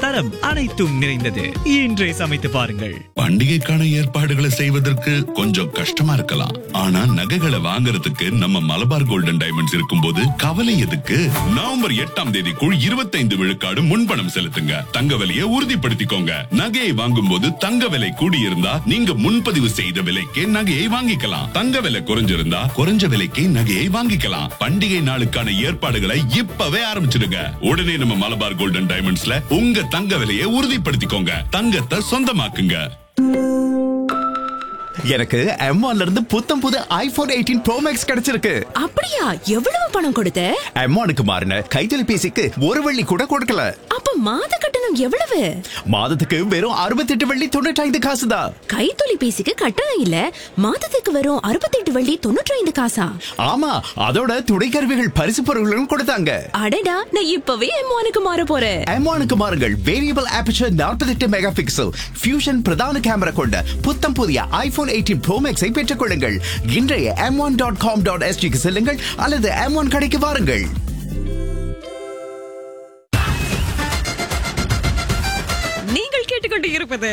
தரம் அனைத்தும் நிறைந்தது இன்றே சமைத்து பாருங்கள் பண்டிகைக்கான ஏற்பாடுகளை செய்வதற்கு கொஞ்சம் கஷ்டமா இருக்கலாம் ஆனா நகைகளை வாங்குறதுக்கு நம்ம மலபார் கோல்டன் டைமண்ட்ஸ் இருக்கும்போது கவலை எதுக்கு நவம்பர் எட்டாம் தேதிக்குள் இருபத்தைந்து விழுக்காடு முன்பணம் செலுத்துங்க தங்க விலையை உறுதிப்படுத்திக்கோங்க நகையை வாங்கும் போது தங்க விலை கூடியிருந்தா நீங்க முன்பதிவு செய்த விலைக்கே நகையை வாங்கிக்கலாம் தங்க விலை குறைஞ்சிருந்தா குறைஞ்ச விலைக்கே நகையை வாங்கிக்கலாம் பண்டிகை நாளுக்கான ஏற்பாடுகளை இப்பவே ஆரம்பிச்சிடுங்க உடனே நம்ம மலபார் கோல்டன் டைமண்ட்ஸ்ல உங்க தங்க விலையை உறுதிப்படுத்திக்கோங்க தங்கத்தை சொந்தமாக்குங்க எனக்கு M1 ல இருந்து புத்தம் புது ஐபோன் எயிட்டீன் ப்ரோ மேக்ஸ் கிடைச்சிருக்கு அப்படியா எவ்வளவு பணம் கொடுத்த M1க்கு மாறின கைத்தொலைபேசிக்கு ஒரு வெள்ளி கூட கொடுக்கல அப்ப மாத கட்டணம் எவ்வளவு மாதத்துக்கு வெறும் அறுபத்தெட்டு வெள்ளி தொண்ணூற்றி காசு தான் கைத்தொலைபேசிக்கு கட்டணம் இல்ல மாதத்துக்கு வரும் அறுபத்தெட்டு வள்ளி தொண்ணூற்றி ஐந்து காசா ஆமா அதோட துணை கருவிகள் பரிசு பொருட்களும் கொடுத்தாங்க அடடா நான் இப்பவே எம்மானுக்கு மாற போறேன் M1க்கு மாறுங்கள் variable aperture 48 mega pixel fusion பிரதான கேமரா கொண்ட புத்தம் புதிய ஐபோன் எயிட்டீன் ப்ரோ மேக்ஸை பெற்றுக் கொள்ளுங்கள் இன்றைய M one dot com dot எஸ்டிக்கு செல்லுங்கள் அல்லது எம் ஒன் கடைக்கு வாருங்கள் நீங்கள் கேட்டுக்கொண்டு இருப்பது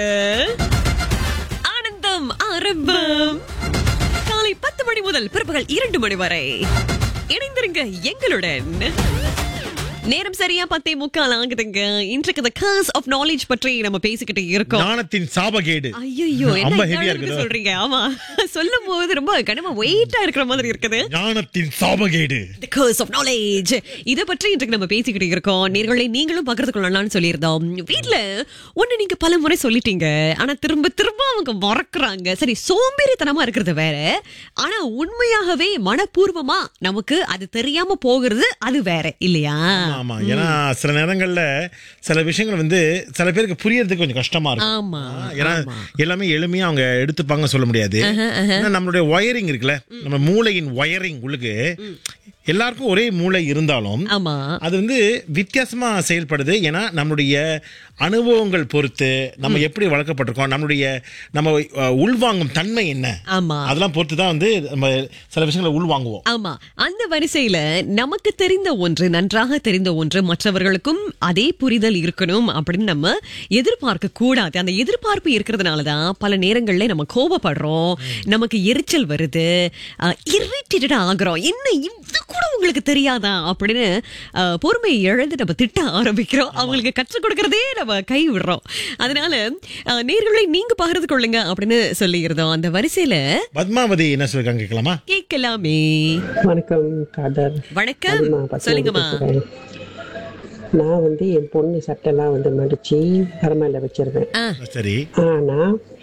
ஆனந்தம் ஆரம்பம் காலை பத்து மணி முதல் பிற்பகல் இரண்டு மணி வரை இணைந்திருங்க எங்களுடன் நேரம் சரியா பத்தே முக்கால் ஆகுதுங்க இன்றைக்கு the curse of knowledge பற்றி நம்ம பேசிக்கிட்டு இருக்கோம் ஞானத்தின் சாபகேடு ஐயோ ரொம்ப என்ன ஹெவியா இவ்வளவு இருக்குது சொல்றீங்க ஆமா சொல்லும் போது ரொம்ப கனமா வெயிட்டா இருக்கிற மாதிரி இருக்குது ஞானத்தின் சாபகேடு The curse of knowledge இத பற்றி இன்றைக்கு நம்ம பேசிக்கிட்டு இருக்கோம் நேர்களை நீங்களும் பகிர்ந்து கொள்ளலாம்னு சொல்லியிருந்தோம் வீட்ல ஒண்ணு நீங்க பல முறை சொல்லிட்டீங்க ஆனா திரும்ப திரும்ப அவங்க மறக்கறாங்க சரி சோம்பேறித்தனமா இருக்கிறது வேற ஆனா உண்மையாகவே மனப்பூர்வமா நமக்கு அது தெரியாம போகிறது அது வேற இல்லையா ஆமா ஏன்னா சில நேரங்கள்ல சில விஷயங்கள் வந்து சில பேருக்கு புரியறதுக்கு கொஞ்சம் கஷ்டமா இருக்கும் ஆமா ஆ, ஏன்னா எல்லாமே எளிமையா அவங்க எடுத்துப்பாங்க சொல்ல முடியாது ஏன்னா நம்மளுடைய ஒயரிங் இருக்குல்ல நம்ம மூளையின் ஒயரிங் உள்ளுக்கு எல்லாருக்கும் ஒரே மூளை இருந்தாலும் ஆமா அது வந்து வித்தியாசமா செயல்படுது ஏன்னா நம்மளுடைய அனுபவங்கள் பொறுத்து நம்ம எப்படி வளர்க்கப்பட்டிருக்கோம் நம்மளுடைய நம்ம அஹ், உள்வாங்கும் தன்மை என்ன ஆமா அதெல்லாம் பொறுத்து தான் வந்து நம்ம சில விஷயங்களை உள்வாங்குவோம் ஆமா அந்த வரிசையில நமக்கு தெரிந்த ஒன்று நன்றாக தெரிந்த ஒன்று மற்றவர்களுக்கும் அதே புரிதல் இருக்கணும் அப்படின்னு நம்ம எதிர்பார்க்க கூடாது அந்த எதிர்பார்ப்பு இருக்கிறதுனாலதான் பல நேரங்கள்ல நம்ம கோபப்படுறோம் நமக்கு எரிச்சல் வருது இரிட்டேட்டட் ஆகுறோம் என்ன இது கூட உங்களுக்கு தெரியாதா அப்படின்னு அஹ், பொறுமையை இழந்து நம்ம திட்ட ஆரம்பிக்கிறோம் அவங்களுக்கு கற்றுக் கொடுக்கறதே நம்ம கை விடுறோம் அதனால அஹ், நேர்களை நீங்க பகிர்ந்து கொள்ளுங்க அப்படின்னு சொல்லியிருந்தோம் அந்த வரிசையில பத்மாவதி என்ன சொல்லிருக்காங்க கேட்கலாமா கேட்கலாமே வணக்கம் காதர் வணக்கம் அதுமா, பத்மாவதி சொல்லுங்கம்மா பேசுறேன். நான் வந்து என் பொண்ணு சட்டெல்லாம் வந்து மடிச்சு அரமையில வச்சிருவேன் சரி ஆனா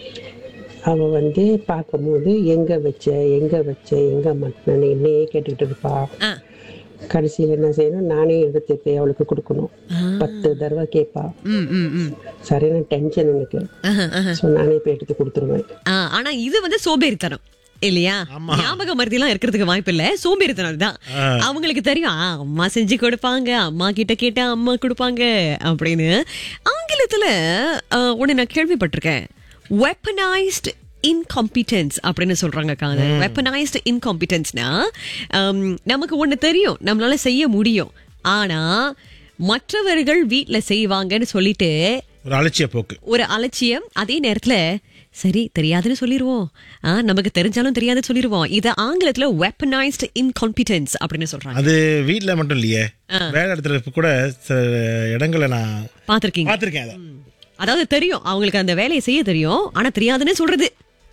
அவ வந்து பார்க்கும்போது எங்க வச்ச எங்க வச்ச எங்க மாட்டினு என்னையே கேட்டுக்கிட்டு இருப்பா ஆ. கடைசியில் என்ன செய்யணும் நானே எடுத்து போய் அவளுக்கு கொடுக்கணும் பத்து தடவை கேட்பா ம், ம், ம். சரியான டென்ஷன் எனக்கு ஆஹா, ஆஹா. ஸோ நானே போய் எடுத்து கொடுத்துருவேன் ஆ, ஆனா இது வந்து சோம்பேறித்தனம் இல்லையா ஞாபக மருதி எல்லாம் இருக்கிறதுக்கு வாய்ப்பு இல்ல சோம்பேறித்தனம் தான் அவங்களுக்கு தெரியும் ஆ, அம்மா செஞ்சு கொடுப்பாங்க அம்மா கிட்ட கேட்டா அம்மா கொடுப்பாங்க அப்படின்னு ஆங்கிலத்துல ஆ, ஒண்ணு நான் கேள்விப்பட்டிருக்கேன் வெப்பனைஸ்ட் இன்காம்பிட்டன்ஸ் அப்படின்னு சொல்றாங்க காது வெப்பனைஸ்ட் இன்காம்பிட்டன்ஸ்னா நமக்கு ஒண்ணு தெரியும் நம்மளால செய்ய முடியும் ஆனா மற்றவர்கள் வீட்ல செய்வாங்கன்னு சொல்லிட்டு ஒரு அலட்சிய போக்கு ஒரு அலட்சியம் அதே நேரத்துல சரி தெரியாதுன்னு சொல்லிடுவோம் ஆ, நமக்கு தெரிஞ்சாலும் தெரியாதுன்னு சொல்லிடுவோம் இத ஆங்கிலத்துல வெப்பனைஸ்ட் இன்காம்பிட்டன்ஸ் அப்படின்னு சொல்றாங்க அது வீட்ல மட்டும் இல்லையே வேலை இடத்துல கூட சில இடங்களை நான் பாத்திருக்கீங்க பார்த்திருக்கேன் அதை அதாவது தெரியும் அவங்களுக்கு அந்த வேலையை செய்ய தெரியும் ஆனா தெரியாதுன்னு சொல்றது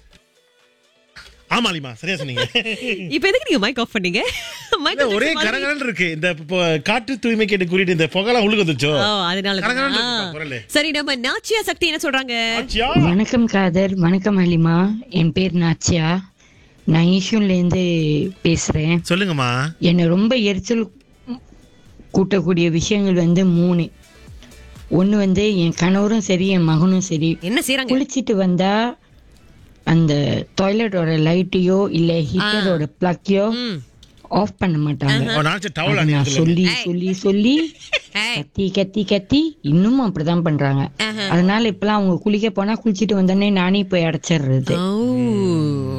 ஆமாலிமா சரியா சொன்னீங்க இப்ப எதுக்கு நீங்க மைக் ஆஃப் பண்ணீங்க Michael இல்ல, ஒரே Jackson மாதிரி- கரகரன்னு இருக்கு இந்த இப்போ காற்று தூய்மை கேட்டு குறிட்டு இந்த புகைலாம் உழுகு வந்துச்சோ ஓ, அதனால தான். கரகரன்னு ஆ. இருக்கு குரலு. சரி நம்ம நாச்சியா சக்தி என்ன சொல்றாங்க ஆச்சியா? வணக்கம் காதர் வணக்கம் ஹலிமா என் பேர் நாச்சியா நான் ஈஷூன்லேருந்து பேசுகிறேன் சொல்லுங்கம்மா என்னை ரொம்ப எரிச்சல் கூட்டக்கூடிய விஷயங்கள் வந்து மூணு ஒன்று வந்து என் கணவரும் சரி என் மகனும் சரி என்ன செய்யறாங்க குளிச்சிட்டு வந்தா அந்த டாய்லெட்டோட லைட்டையோ இல்லை ஹீட்டரோட பிளக்கையோ ஆஃப் பண்ண மாட்டாங்க அவன் நினைச்ச டவல் அதை நான் அணியிறதுல சொல்லி சொல்லி சொல்லி ஏய். கத்தி கத்தி கத்தி இன்னும் அப்படிதான் பண்றாங்க அதனால இப்பெல்லாம் அவங்க குளிக்க போனா குளிச்சிட்டு வந்தோடனே நானே போய் அடைச்சிடுறது ஓ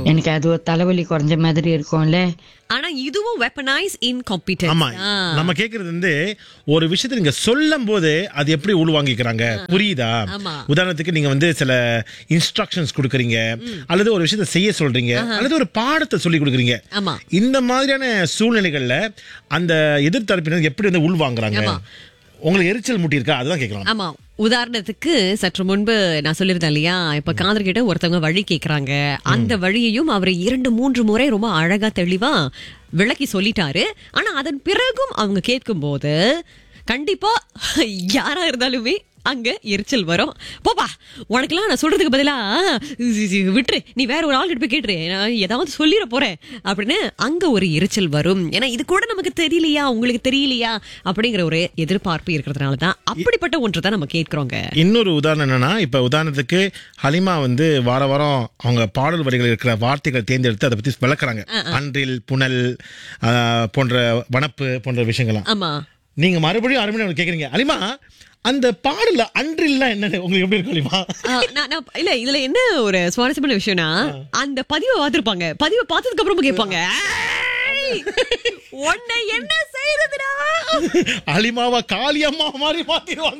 எனக்கு அது ஒரு தலைவலி குறைஞ்ச மாதிரி இருக்கும்ல ஆனா இதுவும் வெப்பனைஸ் இன் ஆமா காம்பிடன்ஸ் நம்ம கேக்குறது வந்து ஒரு விஷயத்தை நீங்க சொல்லும் போது அது எப்படி உள்வாங்கிக்கிறாங்க புரியுதா ஆமா. உதாரணத்துக்கு நீங்க வந்து சில இன்ஸ்ட்ரக்ஷன்ஸ் கொடுக்குறீங்க அல்லது ஒரு விஷயத்தை செய்ய சொல்றீங்க அல்லது ஒரு பாடத்தை சொல்லி கொடுக்குறீங்க ஆமா. இந்த மாதிரியான சூழ்நிலைகள்ல அந்த எதிர்த்தரப்பினர் எப்படி வந்து உள்வாங்குறாங்க ஆமா. உங்களுக்கு எரிச்சல் முட்டி இருக்கா அதுதான் கேட்கலாம் ஆமா உதாரணத்துக்கு சற்று முன்பு நான் சொல்லியிருந்தேன் இல்லையா இப்ப காதல் கிட்ட ஒருத்தவங்க வழி கேக்குறாங்க அந்த வழியையும் அவர் இரண்டு மூன்று முறை ரொம்ப அழகா தெளிவா விளக்கி சொல்லிட்டாரு ஆனா அதன் பிறகும் அவங்க கேட்கும்போது கண்டிப்பா யாரா இருந்தாலுமே அங்க எரிச்சல் வரும் போப்பா உனக்கெல்லாம் நான் சொல்றதுக்கு பதிலா சி, சி, விட்டுரு நீ வேற ஒரு ஆள் கிட்ட போய் கேட்டுரு நான் ஏதாவது சொல்லிட போறேன் அப்படின்னு அங்க ஒரு எரிச்சல் வரும் ஏன்னா இது கூட நமக்கு தெரியலையா உங்களுக்கு தெரியலையா அப்படிங்கிற ஒரு எதிர்பார்ப்பு இருக்கிறதுனால தான் அப்படிப்பட்ட ஒன்று தான் நம்ம கேட்கிறோங்க இன்னொரு உதாரணம் என்னன்னா இப்ப உதாரணத்துக்கு ஹலிமா வந்து வார வாரம் அவங்க பாடல் வரிகள் இருக்கிற வார்த்தைகள் தேர்ந்தெடுத்து அதை பத்தி விளக்குறாங்க அன்றில் புனல் ஆஹ், போன்ற வனப்பு போன்ற விஷயங்கள்லாம் ஆமா நீங்க மறுபடியும் அரை மணி நேரம் கேக்குறீங்க அலிமா அந்த பாடல அன்றில்லாம் என்னன்னு உங்களுக்கு எப்படி இருக்கும் அலிமா ஆ, நான் நான் இல்ல இதுல என்ன ஒரு சுவாரஸ்யமான விஷயம்னா அந்த பதிவை பார்த்திருப்பாங்க பதிவை பார்த்ததுக்கு அப்புறமா கேட்பாங்க "ஏய், உன்னை என்ன செய்யறதுடா அலிமாவா காளியம்மா மாதிரி மாத்திடுவாங்க